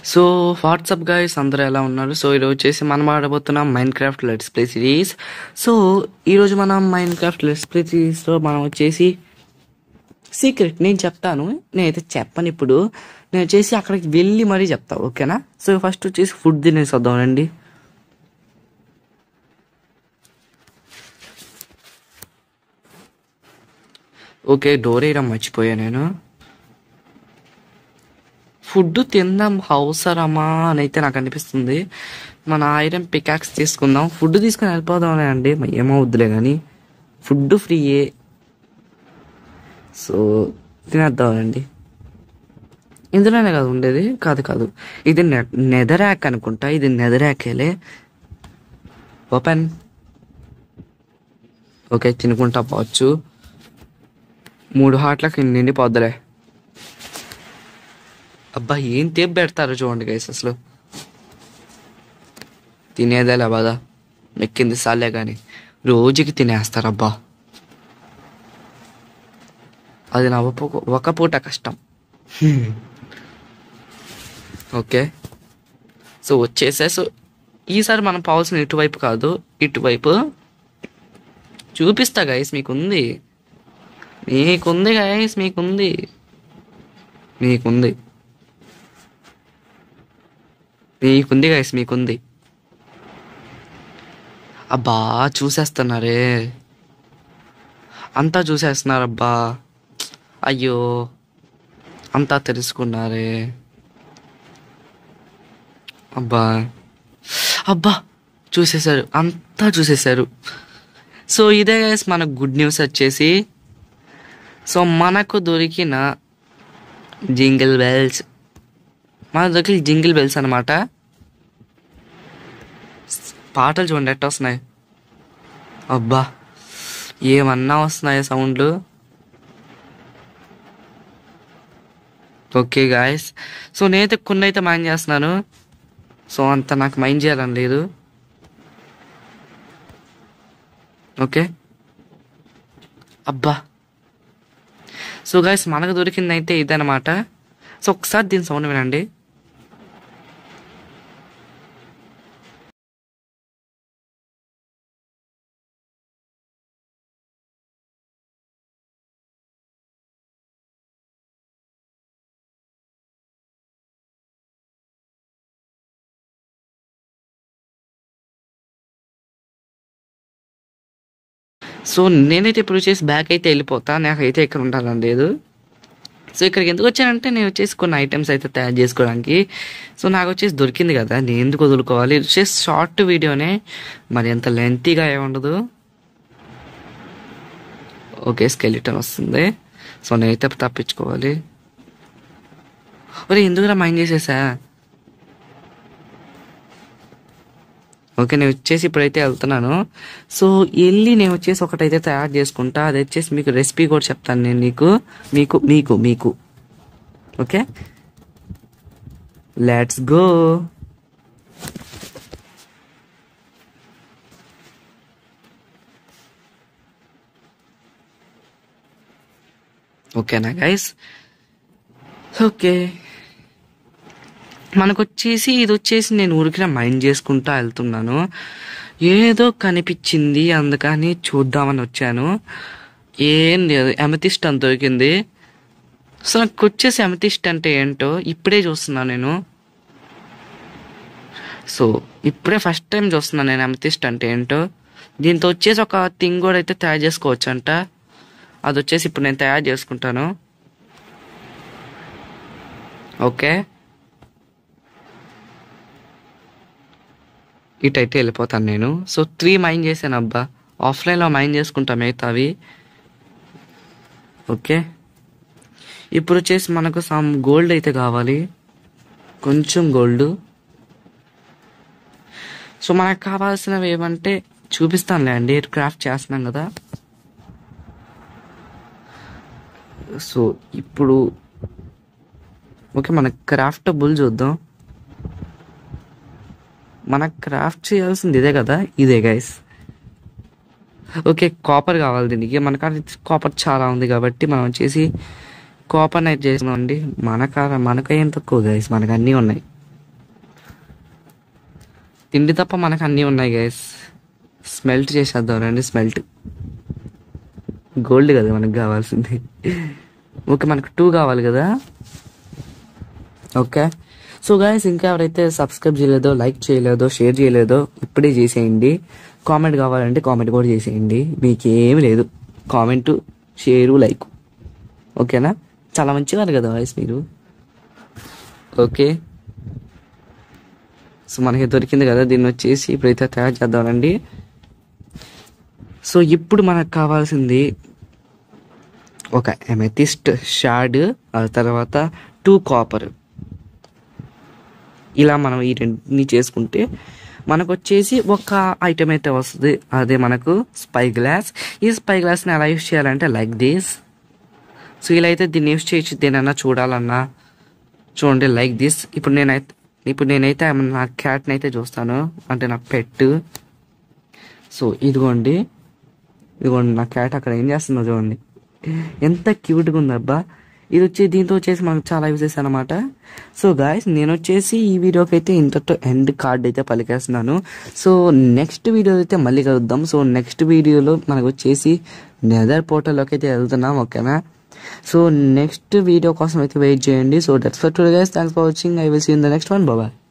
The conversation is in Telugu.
సో వాట్సాప్ గైస్ అందరూ ఎలా ఉన్నారు సో ఈరోజు వచ్చేసి మనం ఆడబోతున్నాం Minecraft let's play series so ఈరోజు మనం మైండ్ క్రాఫ్ట్ లెట్స్ ప్లే సిరీస్లో మనం వచ్చేసి సీక్రెట్ నేను చెప్తాను నేనైతే చెప్పను ఇప్పుడు నేను వచ్చేసి అక్కడికి వెళ్ళి మరీ చెప్తా ఓకేనా సో ఫస్ట్ వచ్చేసి ఫుడ్ తినేసి వద్దామండి ఓకే డోర్ వేయడం మర్చిపోయా నేను ఫుడ్ తిందాం అవసరమా అని అయితే నాకు అనిపిస్తుంది మన ఐరన్ పికాక్స్ తీసుకుందాం ఫుడ్ తీసుకుని వెళ్ళిపోదాంలే అండి మరి ఏమవుద్దులే కానీ ఫుడ్ ఫ్రీయే సో తినేద్దామండి ఇందులోనే కాదు ఉండేది కాదు కాదు ఇది నెదరాక్ అనుకుంటా ఇది నెదరాకేలే ఓపెన్ ఓకే తినుకుంటా పోవచ్చు మూడు హాట్లకి నిండిపోద్దులే అబ్బా ఏం తేపు పెడతారు చూడండి గైస్ అసలు తినేదేలే బాధ మెక్కింది సాలే కానీ రోజుకి తినేస్తారు అబ్బా అది నా ఒక ఒక పూట కష్టం ఓకే సో వచ్చేసే సో ఈసారి మనం పోవాల్సిన ఇటువైపు కాదు ఇటువైపు చూపిస్తా గైస్ మీకుంది మీకుంది గైస్ మీకుంది మీకుంది మీకుంది గైస్ మీకుంది అబ్బా చూసేస్తున్నారే అంతా చూసేస్తున్నారబ్బా అయ్యో అంతా తెలుసుకున్నారే అబ్బా అబ్బా చూసేశారు అంతా చూసేశారు సో ఇదే గైస్ మన గుడ్ న్యూస్ వచ్చేసి సో మనకు దొరికిన జింగిల్ బెల్స్ మనకు దొరికిన జింగిల్ బెల్స్ అనమాట పాటలు చూడండి ఎట్ట వస్తున్నాయి అబ్బా ఏమన్నా వస్తున్నాయి సౌండ్లు ఓకే గాయస్ సో నేనైతే కొన్ని అయితే మైండ్ చేస్తున్నాను సో అంత నాకు మైండ్ చేయాలని లేదు ఓకే అబ్బా సో గాయస్ మనకు దొరికింది అయితే ఇదనమాట సో ఒకసారి దీని సౌండ్ వినండి సో నేనైతే ఇప్పుడు వచ్చేసి బ్యాక్ అయితే వెళ్ళిపోతా నాకైతే ఇక్కడ ఉండాలని లేదు సో ఇక్కడికి ఎందుకు వచ్చానంటే నేను వచ్చేసి కొన్ని ఐటమ్స్ అయితే తయారు చేసుకోవడానికి సో నాకు వచ్చేసి దొరికింది కదా నేను ఎందుకు వదులుకోవాలి ఇది వచ్చేసి షార్ట్ వీడియోనే మరి ఎంత లెంతీగా ఏముండదు ఓకే స్కెలిటన్ వస్తుంది సో నేనైతే తప్పించుకోవాలి ఒరే ఎందుకురా మైండ్ చేసేసా ఓకే నేను వచ్చేసి ఇప్పుడైతే వెళ్తున్నాను సో వెళ్ళి నేను వచ్చేసి ఒకటైతే తయారు చేసుకుంటా అది వచ్చేసి మీకు రెసిపీ కూడా చెప్తాను నేను నీకు మీకు మీకు మీకు ఓకే లెట్స్ గో ఓకేనా గైస్ ఓకే మనకు వచ్చేసి ఇది వచ్చేసి నేను ఊరికిన మైండ్ చేసుకుంటా వెళ్తున్నాను ఏదో కనిపించింది అందుకని చూద్దామని వచ్చాను ఏం లేదు ఎమతిస్ట్ అని దొరికింది సో నాకు వచ్చేసి ఎమతిస్ట్ అంటే ఏంటో ఇప్పుడే చూస్తున్నాను నేను సో ఇప్పుడే ఫస్ట్ టైం చూస్తున్నాను నేను ఎమతిస్ట్ అంటే ఏంటో దీంతో వచ్చేసి ఒక థింగ్ కూడా అయితే తయారు చేసుకోవచ్చు అంట అది వచ్చేసి ఇప్పుడు నేను తయారు చేసుకుంటాను ఓకే ఇటైతే వెళ్ళిపోతాను నేను సో త్రీ మైండ్ చేశాను అబ్బా ఆఫ్లైన్లో మైండ్ చేసుకుంటా మిగతావి ఓకే ఇప్పుడు వచ్చేసి మనకు సమ్ గోల్డ్ అయితే కావాలి కొంచెం గోల్డ్ సో మనకు కావాల్సినవి ఏమంటే చూపిస్తానులే అండి క్రాఫ్ట్ చేస్తున్నాం కదా సో ఇప్పుడు ఓకే మన క్రాఫ్టబుల్ చూద్దాం మనకు క్రాఫ్ట్ చేయాల్సింది ఇదే కదా ఇదే గైస్ ఓకే కాపర్ కావాలి దీనికి మనకు కాపర్ చాలా ఉంది కాబట్టి మనం వచ్చేసి కాపర్ నైట్ చేసినామండి మన కార మనకు ఏం తక్కువ గైస్ మనకు అన్నీ ఉన్నాయి తిండి తప్ప మనకు అన్నీ ఉన్నాయి గైస్ స్మెల్ట్ చేసేద్దాం రండి స్మెల్ట్ గోల్డ్ కదా మనకు కావాల్సింది ఓకే మనకు టూ కావాలి కదా ఓకే సో గాయస్ ఇంకా ఎవరైతే సబ్స్క్రైబ్ చేయలేదో లైక్ చేయలేదో షేర్ చేయలేదో ఇప్పుడే చేసేయండి కామెంట్ కావాలంటే కామెంట్ కూడా చేసేయండి మీకు ఏమి లేదు కామెంట్ షేరు లైక్ ఓకేనా చాలా మంచివారు కదా వాయిస్ మీరు ఓకే సో మనకి దొరికింది కదా దీన్ని వచ్చేసి ఇప్పుడైతే తయారు చేద్దామండి సో ఇప్పుడు మనకు కావాల్సింది ఒక ఎమెథిస్ట్ షాడ్ ఆ తర్వాత టూ కాపర్ ఇలా మనం ఈ రెండింటిని చేసుకుంటే మనకు వచ్చేసి ఒక ఐటమ్ అయితే వస్తుంది అదే మనకు స్పై గ్లాస్ ఈ స్పై గ్లాస్ని ఎలా యూస్ చేయాలంటే లైక్ దిస్ సో ఇలా అయితే దీన్ని యూస్ చేయొచ్చు దేనన్నా చూడాలన్నా చూడండి లైక్ దిస్ ఇప్పుడు నేనైతే ఇప్పుడు నేనైతే నా క్యాట్ని అయితే చూస్తాను అంటే నా పెట్ సో ఇదిగోండి ఇదిగోండి నా క్యాట్ అక్కడ ఏం చేస్తుందో చూడండి ఎంత క్యూట్గా ఉందబ్బా ఇది వచ్చి దీంతో వచ్చేసి మనకు చాలా యూజెస్ అనమాట సో గాయస్ నేను వచ్చేసి ఈ వీడియోకి అయితే ఇంతతో ఎండ్ కార్డ్ అయితే పలికేస్తున్నాను సో నెక్స్ట్ వీడియో అయితే మళ్ళీ కలుద్దాం సో నెక్స్ట్ వీడియోలో మనకు వచ్చేసి నెదర్ పోర్టల్లోకి అయితే వెళ్తున్నాం ఓకేనా సో నెక్స్ట్ వీడియో కోసం అయితే వెయిట్ చేయండి so that's for today guys thanks for watching I will see in the next one bye